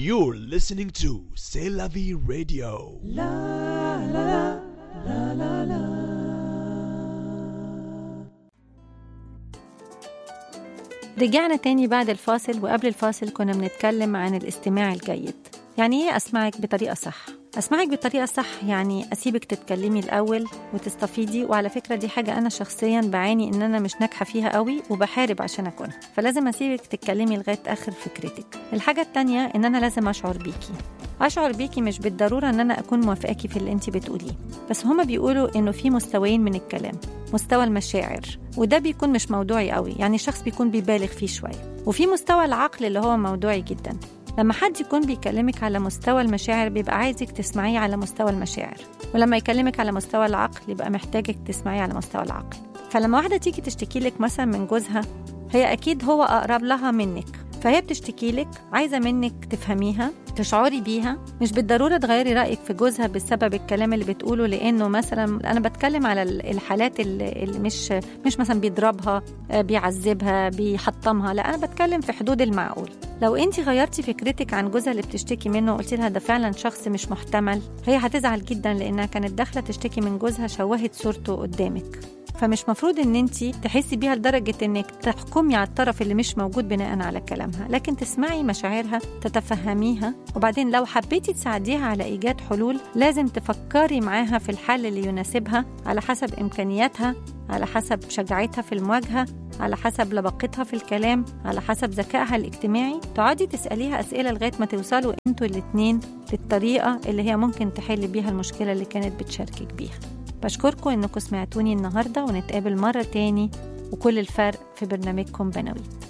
You're listening to C'est la vie radio. رجعنا تاني بعد الفاصل وقبل الفاصل كنا بنتكلم عن الاستماع الجيد يعني ايه اسمعك بطريقه صح اسمعك بطريقه صح يعني اسيبك تتكلمي الاول وتستفيدي وعلى فكره دي حاجه انا شخصيا بعاني ان انا مش ناجحه فيها قوي وبحارب عشان اكونها فلازم اسيبك تتكلمي لغايه اخر فكرتك الحاجه التانية ان انا لازم اشعر بيكي اشعر بيكي مش بالضروره ان انا اكون موافقاكي في اللي انت بتقوليه بس هما بيقولوا انه في مستويين من الكلام مستوى المشاعر وده بيكون مش موضوعي قوي يعني الشخص بيكون بيبالغ فيه شويه وفي مستوى العقل اللي هو موضوعي جدا لما حد يكون بيكلمك على مستوى المشاعر بيبقى عايزك تسمعيه على مستوى المشاعر ولما يكلمك على مستوى العقل يبقى محتاجك تسمعيه على مستوى العقل فلما واحدة تيجي تشتكي لك مثلا من جوزها هي أكيد هو أقرب لها منك فهي بتشتكي لك عايزة منك تفهميها تشعري بيها مش بالضرورة تغيري رأيك في جوزها بسبب الكلام اللي بتقوله لأنه مثلا أنا بتكلم على الحالات اللي اللي مش مش مثلا بيضربها آه، بيعذبها بيحطمها لا أنا بتكلم في حدود المعقول لو انت غيرتي فكرتك عن جوزها اللي بتشتكي منه وقلتي لها ده فعلا شخص مش محتمل هي هتزعل جدا لانها كانت داخله تشتكي من جوزها شوهت صورته قدامك فمش مفروض ان انت تحسي بيها لدرجه انك تحكمي على الطرف اللي مش موجود بناء على كلامها لكن تسمعي مشاعرها تتفهميها وبعدين لو حبيتي تساعديها على ايجاد حلول لازم تفكري معاها في الحل اللي يناسبها على حسب امكانياتها على حسب شجاعتها في المواجهه على حسب لبقتها في الكلام على حسب ذكائها الاجتماعي تقعدي تسأليها أسئلة لغاية ما توصلوا انتوا الاتنين للطريقة اللي هي ممكن تحل بيها المشكلة اللي كانت بتشاركك بيها بشكركم انكم سمعتوني النهاردة ونتقابل مرة تاني وكل الفرق في برنامجكم بنويت